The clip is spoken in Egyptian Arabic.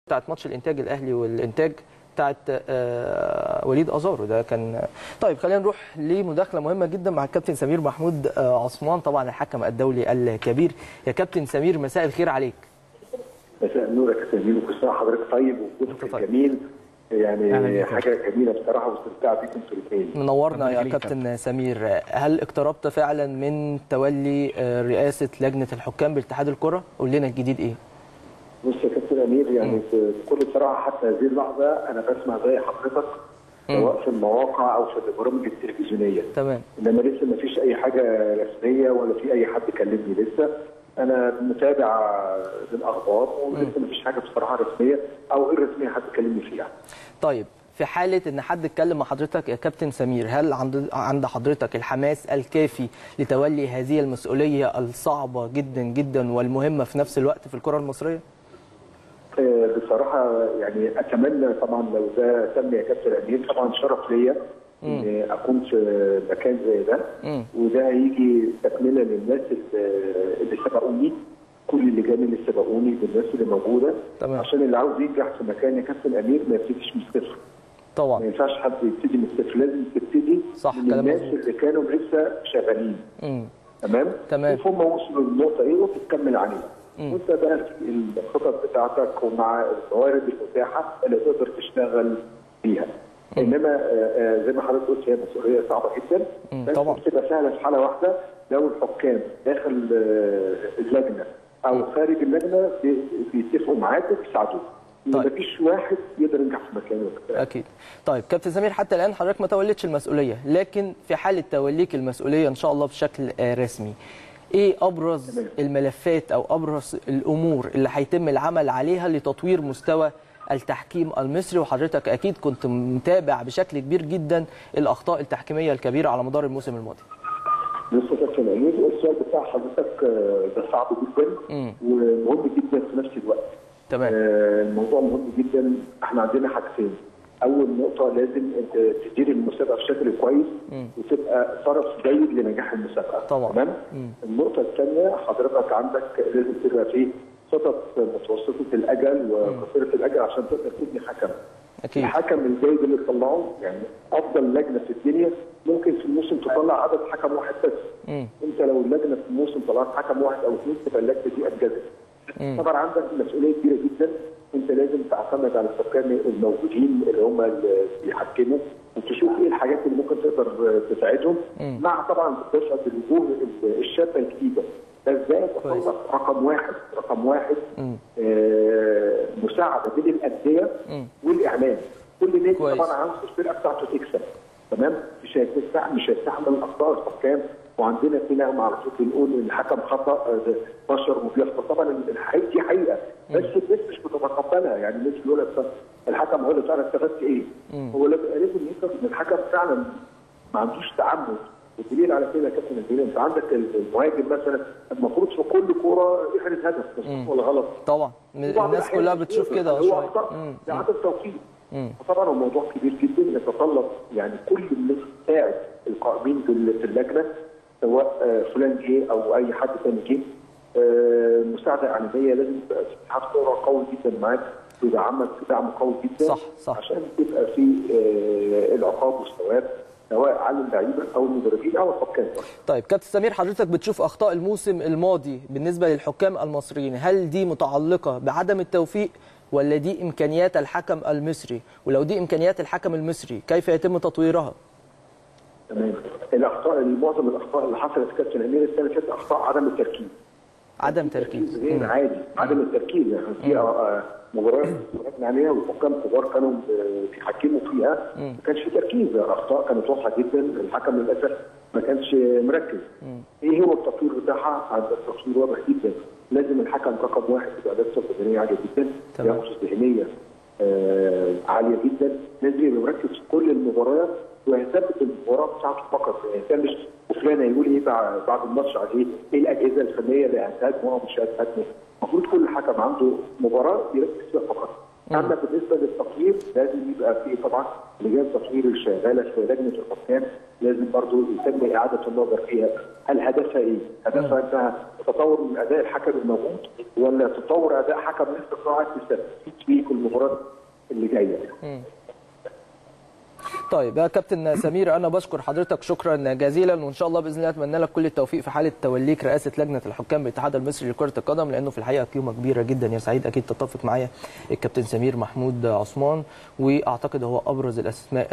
بتاعت ماتش الانتاج الاهلي والانتاج بتاعت آه، وليد ازارو ده كان طيب خلينا نروح لمداخله مهمه جدا مع الكابتن سمير محمود آه، عثمان طبعا الحكم الدولي الكبير يا كابتن سمير مساء الخير عليك مساء النور يا كابتن جميل وكل سنه حضرتك طيب ووجودك أنت طيب. جميل أهلا يعني بك. حاجه جميله بصراحه واستمتاع بيكم انتوا الاثنين منورنا ربنا يا يخليك يا كابتن سمير هل اقتربت فعلا من تولي آه، رئاسه لجنه الحكام باتحاد الكره قول لنا الجديد ايه بص يا كابتن امير يعني بكل صراحه حتى هذه اللحظه انا بسمع زي حضرتك سواء في المواقع او في البرامج التلفزيونيه تمام انما لسه ما فيش اي حاجه رسميه ولا في اي حد كلمني لسه انا متابع للاخبار ولسه ما فيش حاجه بصراحه رسميه او غير رسميه حد كلمني فيها طيب في حالة إن حد اتكلم مع حضرتك يا كابتن سمير هل عند عند حضرتك الحماس الكافي لتولي هذه المسؤولية الصعبة جدا جدا والمهمة في نفس الوقت في الكرة المصرية؟ آه، بصراحه يعني اتمنى طبعا لو ده تم يا كابتن امير طبعا شرف ليا ان اكون في مكان زي ده مم. وده هيجي تكمله للناس اللي اللي سبقوني كل اللجان اللي سبقوني بالناس اللي موجوده تمام. عشان اللي عاوز ينجح في مكان يا كابتن امير ما يبتديش من الصفر ما طبعا ينفعش حد يبتدي من الصفر لازم تبتدي صح، من كلام الناس مظبوط. اللي كانوا لسه شغالين مم. تمام تمام. شوف هم وصلوا للنقطه ايه وتكمل عليها وانت بقى في الخطط بتاعتك ومع الموارد المتاحه اللي تقدر تشتغل بيها انما آه، آه، زي ما حضرتك قلت هي مسؤوليه صعبه جدا مم، بس طبعا. بتبقى سهله في حاله واحده لو الحكام داخل آه، اللجنه او خارج اللجنه بي- بيتفقوا معاك وبيساعدوك طيب. مفيش واحد يقدر ينجح في مكانه أكيد طيب كابتن سمير حتى الآن حضرتك ما توليتش المسؤولية لكن في حالة توليك المسؤولية إن شاء الله بشكل آه، رسمي إيه أبرز تمام. الملفات أو أبرز الأمور اللي هيتم العمل عليها لتطوير مستوى التحكيم المصري وحضرتك أكيد كنت متابع بشكل كبير جدا الأخطاء التحكيمية الكبيرة على مدار الموسم الماضي بص يا كابتن امير السؤال بتاع حضرتك آه، ده صعب جدا مم. ومهم جدا في نفس الوقت تمام آه، الموضوع مهم جدا احنا عندنا حاجتين اول نقطه لازم انت تدير المسابقه بشكل كويس وتبقى طرف جيد لنجاح المسابقه طبعا. تمام النقطه الثانيه حضرتك عندك لازم تبقى في خطط متوسطه الاجل وقصيره الاجل عشان تقدر تبني حكم أكيد الحكم الجيد اللي تطلعه يعني افضل لجنه في الدنيا ممكن في الموسم تطلع عدد حكم واحد بس مم. انت لو اللجنه في الموسم طلعت حكم واحد او اثنين تبقى اللجنه دي انجزت طبعا عندك مسؤوليه كبيره جدا انت لازم تعتمد على الحكام الموجودين اللي هم اللي بيحكموا وتشوف ايه الحاجات اللي ممكن تقدر تساعدهم مع طبعا دفعه الوجوه الشابه الجديده ده ازاي كويس. تطلق رقم واحد رقم واحد آه مساعده بين الانديه والاعلام كل نادي كويس. طبعا عاوز الفرقه بتاعته تكسب تمام مش هيستحمل مش هيستحمل اخطاء الحكام وعندنا في نغمه على طول بنقول ان الحكم خطا آه، ده بشر وبيخطا طبعا الحقيقه دي حقيقه بس الناس مش بتتقبلها يعني الناس بيقول لك الحكم هو اللي فعلا استفدت ايه؟ هو لازم لازم يفهم ان الحكم فعلا ما عندوش تعمد والدليل على كده يا كابتن الدليل انت عندك المهاجم مثلا المفروض في كل كوره يحرز هدف مظبوط ولا غلط؟ طبعا من- بعض الناس كلها الأحيان بتشوف كده هو شوية اخطاء مم. ده عدم توفيق فطبعا هو موضوع كبير جدا يتطلب يعني كل الناس تساعد القائمين في ال- في اللجنه سواء آه، فلان جه او اي حد تاني جه آه، مساعده اعلاميه لازم تبقى في اتحاد كوره قوي جدا معاك ويدعمك دعم قوي جدا صح، صح. عشان تبقى في آه، العقاب والثواب سواء على اللعيبه او المدربين او الحكام طيب كابتن سمير حضرتك بتشوف اخطاء الموسم الماضي بالنسبه للحكام المصريين هل دي متعلقه بعدم التوفيق ولا دي امكانيات الحكم المصري ولو دي امكانيات الحكم المصري كيف يتم تطويرها تمام الاخطاء معظم الاخطاء اللي حصلت في كابتن امير السنه اللي فاتت اخطاء عدم التركيز عدم تركيز غير مم. عادي عدم التركيز يعني في آه، مباريات اتفرجنا عليها والحكام كبار كانوا آه، بيحكموا فيها ما كانش في تركيز الاخطاء كانت واضحه جدا الحكم للاسف ما كانش مركز ايه هو التطوير بتاعها؟ عند التطوير واضح جدا لازم الحكم رقم واحد يبقى لابسه بدنيه عاليه جدا تمام. ياخذ ذهنيه آه، عاليه جدا لازم يبقى مركز في كل المباريات ويثبت المباراه بتاعته فقط ما يهتمش وفلان هيقول ايه بعد بعد الماتش عليه ايه الاجهزه الفنيه اللي هتهاجمه او مش هتهاجمه المفروض كل حكم عنده مباراه يركز فيها فقط اما بالنسبه للتطوير لازم يبقى في طبعا لجان تطوير الشغاله في لجنه الحكام لازم برضه يتم اعاده النظر فيها هل هدفها ايه؟ هدفها انها تطور من اداء الحكم الموجود ولا تطور اداء حكم لسه صاعد تستفيد فيه كل المباراه اللي جايه طيب يا كابتن سمير انا بشكر حضرتك شكرا جزيلا وان شاء الله باذن الله اتمنى لك كل التوفيق في حاله توليك رئاسه لجنه الحكام بالاتحاد المصري لكره القدم لانه في الحقيقه قيمه كبيره جدا يا سعيد اكيد تتفق معايا الكابتن سمير محمود عثمان واعتقد هو ابرز الاسماء